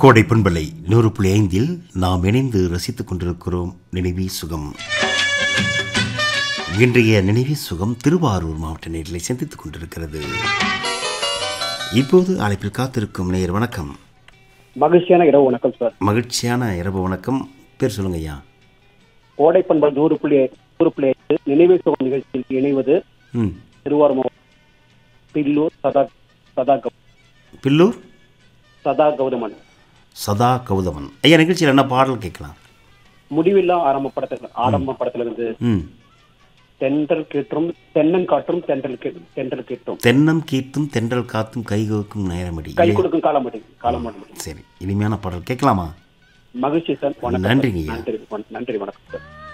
கோடை பண்பலை நூறு புள்ளி ஐந்தில் நாம் இணைந்து ரசித்துக் கொண்டிருக்கிறோம் நினைவி சுகம் இன்றைய நினைவி சுகம் திருவாரூர் மாவட்ட நேரிலை சந்தித்துக் கொண்டிருக்கிறது இப்போது அழைப்பில் காத்திருக்கும் நேயர் வணக்கம் மகிழ்ச்சியான இரவு வணக்கம் சார் மகிழ்ச்சியான இரவு வணக்கம் பேர் சொல்லுங்க ஐயா கோடை பண்பல் நூறு புள்ளி நூறு புள்ளி ஐந்து நினைவு சுகம் நிகழ்ச்சியில் இணைவது ம் திருவாரூர் மாவட்டம் பில்லூர் சதா சதா கௌ- பில்லூர் சதா கௌதமன் சதா கௌதமன் ஐயா நிகழ்ச்சியில் என்ன பாடல் கேட்கலாம் முடிவில்லா ஆரம்ப படத்துல ஆரம்ப படத்துல இருந்து ம் தென்றல் கீற்றும் தென்னன் காற்றும் தென்றல் கீ- தென்றல் கீற்றும் தென்னம் கீர்த்தும் தென்றல் காத்தும் கைகோக்கும் நேரமடி கை கொடுக்கும் காலமடி காலமடி சரி இனிமையான பாடல் கேட்கலாமா மகிழ்ச்சி சார் வணக்கம் நன்றிங்க ஐயா. நன்றி வண- நன்றி வணக்கம் சார்